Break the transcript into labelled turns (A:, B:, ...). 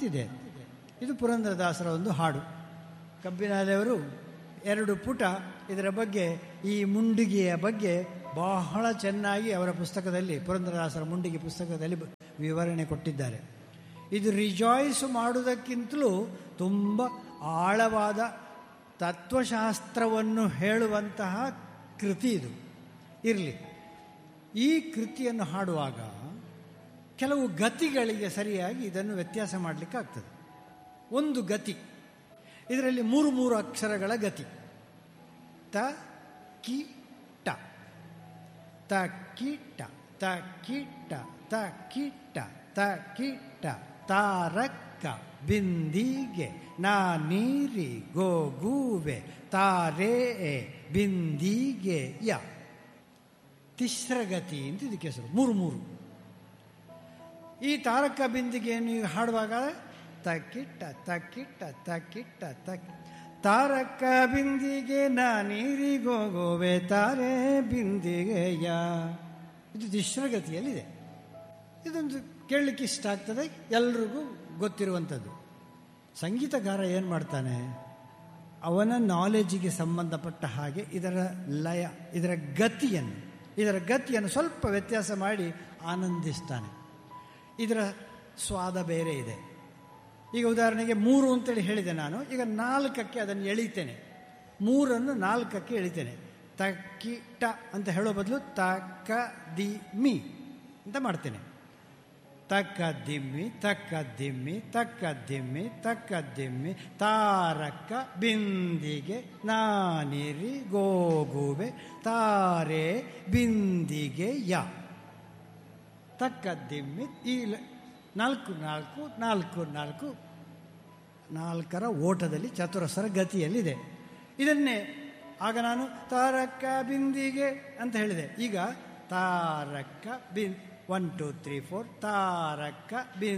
A: ಅಂತಿದೆ ಇದು ಪುರಂದರದಾಸರ ಒಂದು ಹಾಡು ಕಬ್ಬಿನಾಲೆಯವರು ಎರಡು ಪುಟ ಇದರ ಬಗ್ಗೆ ಈ ಮುಂಡಿಗೆಯ ಬಗ್ಗೆ ಬಹಳ ಚೆನ್ನಾಗಿ ಅವರ ಪುಸ್ತಕದಲ್ಲಿ ಪುರಂದರದಾಸರ ಮುಂಡಿಗೆ ಪುಸ್ತಕದಲ್ಲಿ ಬ- ವಿವರಣೆ ಕೊಟ್ಟಿದ್ದಾರೆ ಇದು ರಿಜಾಯ್ಸ್ ಮಾಡುವುದಕ್ಕಿಂತಲೂ ತುಂಬ ಆಳವಾದ ತತ್ವಶಾಸ್ತ್ರವನ್ನು ಹೇಳುವಂತಹ ಕೃತಿ ಇದು ಇರಲಿ ಈ ಕೃತಿಯನ್ನು ಹಾಡುವಾಗ ಕೆಲವು ಗತಿಗಳಿಗೆ ಸರಿಯಾಗಿ ಇದನ್ನು ವ್ಯತ್ಯಾಸ ಮಾಡಲಿಕ್ಕಾಗ್ತದೆ ಒಂದು ಗತಿ ಇದರಲ್ಲಿ ಮೂರು ಮೂರು ಅಕ್ಷರಗಳ ಗತಿ ತ ಕಿ ಟ ತ ಕಿಟ್ಟ ತ ಕಿಟ್ಟ ತ ಕಿಟ್ಟ ತ ಕಿಟ್ಟ ತಾರಕ್ಕ ಬಿಂದಿಗೆ ನಾ ನೀರಿ ಗೋಗೂವೆ ತಾರೇ ಬಿಂದಿಗೆ ಯ ತಿಸ್ರಗತಿ ಅಂತ ಇದಕ್ಕೆ ಹೆಸರು ಮೂರು ಮೂರು ಈ ತಾರಕ ಬಿಂದಿಗೆಯನ್ನು ಈಗ ಹಾಡುವಾಗ ತಕ್ಕಿಟ್ಟ ತಕ್ಕಿಟ್ಟ ತಕ್ಕಿಟ್ಟ ತಕ್ ತಾರಕ ಬಿಂದಿಗೆ ನಾ ನೀರಿಗೋಗೋವೆ ತಾರೆ ಬಿಂದಿಗೆಯ ಇದು ತಿಸ್ರಗತಿಯಲ್ಲಿದೆ ಇದೊಂದು ಕೇಳಲಿಕ್ಕೆ ಇಷ್ಟ ಆಗ್ತದೆ ಎಲ್ರಿಗೂ ಗೊತ್ತಿರುವಂಥದ್ದು ಸಂಗೀತಗಾರ ಏನು ಮಾಡ್ತಾನೆ ಅವನ ನಾಲೆಜಿಗೆ ಸಂಬಂಧಪಟ್ಟ ಹಾಗೆ ಇದರ ಲಯ ಇದರ ಗತಿಯನ್ನು ಇದರ ಗತಿಯನ್ನು ಸ್ವಲ್ಪ ವ್ಯತ್ಯಾಸ ಮಾಡಿ ಆನಂದಿಸ್ತಾನೆ ಇದರ ಸ್ವಾದ ಬೇರೆ ಇದೆ ಈಗ ಉದಾಹರಣೆಗೆ ಮೂರು ಅಂತೇಳಿ ಹೇಳಿದೆ ನಾನು ಈಗ ನಾಲ್ಕಕ್ಕೆ ಅದನ್ನು ಎಳಿತೇನೆ ಮೂರನ್ನು ನಾಲ್ಕಕ್ಕೆ ಎಳಿತೇನೆ ತಕ್ಕಿ ಟ ಅಂತ ಹೇಳೋ ಬದಲು ತಕ್ಕ ದಿ ಮಿ ಅಂತ ಮಾಡ್ತೇನೆ ತಕ್ಕ ದಿಮ್ಮಿ ತಕ್ಕ ದಿಮ್ಮಿ ತಕ್ಕ ದಿಮ್ಮಿ ತಕ್ಕ ದಿಮ್ಮಿ ತಾರಕ ಬಿಂದಿಗೆ ನಾನಿರಿ ಗೋಗುವೆ ತಾರೆ ಬಿಂದಿಗೆ ಯ ತಕ್ಕ ದಿಮ್ಮಿ ಈ ಲ- ನಾಲ್ಕು ನಾಲ್ಕು ನಾಲ್ಕು ನಾಲ್ಕು ನಾಲ್ಕರ ಓಟದಲ್ಲಿ ಚತುರಸ್ರ ಗತಿಯಲ್ಲಿದೆ ಇದನ್ನೇ ಆಗ ನಾನು ತಾರಕ ಬಿಂದಿಗೆ ಅಂತ ಹೇಳಿದೆ ಈಗ ತಾರಕ ಬಿನ್ ಒನ್ ಟೂ ತ್ರೀ ಫೋರ್ ತಾರಕ ಬಿನ್